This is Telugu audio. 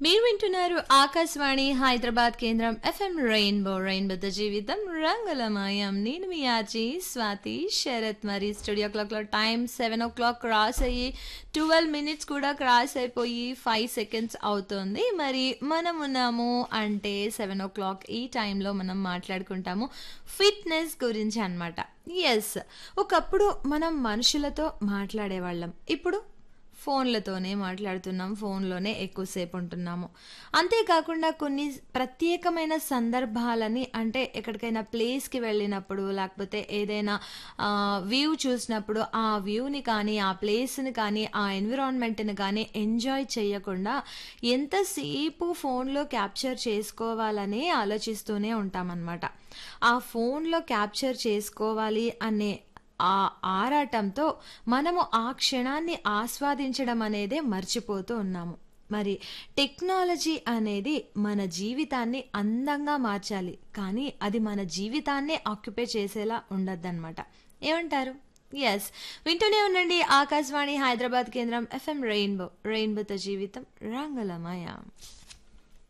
మీరు వింటున్నారు ఆకాశవాణి హైదరాబాద్ కేంద్రం ఎఫ్ఎం రెయిన్బో రెయిన్బోతో జీవితం రంగులమయం నేను మీ ఆచి స్వాతి శరత్ మరి స్టూడియో క్లాక్లో time seven o'clock cross అయ్యి ట్వెల్వ్ మినిట్స్ కూడా క్రాస్ అయిపోయి ఫైవ్ సెకండ్స్ అవుతుంది మరి మనం ఉన్నాము అంటే సెవెన్ ఓ క్లాక్ ఈ టైంలో మనం మాట్లాడుకుంటాము ఫిట్నెస్ గురించి అనమాట ఎస్ ఒకప్పుడు మనం మనుషులతో మాట్లాడేవాళ్ళం ఇప్పుడు ఫోన్లతోనే మాట్లాడుతున్నాం ఫోన్లోనే ఎక్కువసేపు ఉంటున్నాము అంతేకాకుండా కొన్ని ప్రత్యేకమైన సందర్భాలని అంటే ఎక్కడికైనా ప్లేస్కి వెళ్ళినప్పుడు లేకపోతే ఏదైనా వ్యూ చూసినప్పుడు ఆ వ్యూని కానీ ఆ ప్లేస్ని కానీ ఆ ఎన్విరాన్మెంట్ని కానీ ఎంజాయ్ చేయకుండా ఎంతసేపు ఫోన్లో క్యాప్చర్ చేసుకోవాలని ఆలోచిస్తూనే ఉంటామన్నమాట ఆ ఫోన్లో క్యాప్చర్ చేసుకోవాలి అనే ఆ ఆరాటంతో మనము ఆ క్షణాన్ని ఆస్వాదించడం అనేదే మర్చిపోతూ ఉన్నాము మరి టెక్నాలజీ అనేది మన జీవితాన్ని అందంగా మార్చాలి కానీ అది మన జీవితాన్నే ఆక్యుపై చేసేలా ఉండద్దన్నమాట ఏమంటారు ఎస్ వింటూనే ఉండండి ఆకాశవాణి హైదరాబాద్ కేంద్రం ఎఫ్ఎం రెయిన్బో రెయిన్బోతో జీవితం రంగులమయ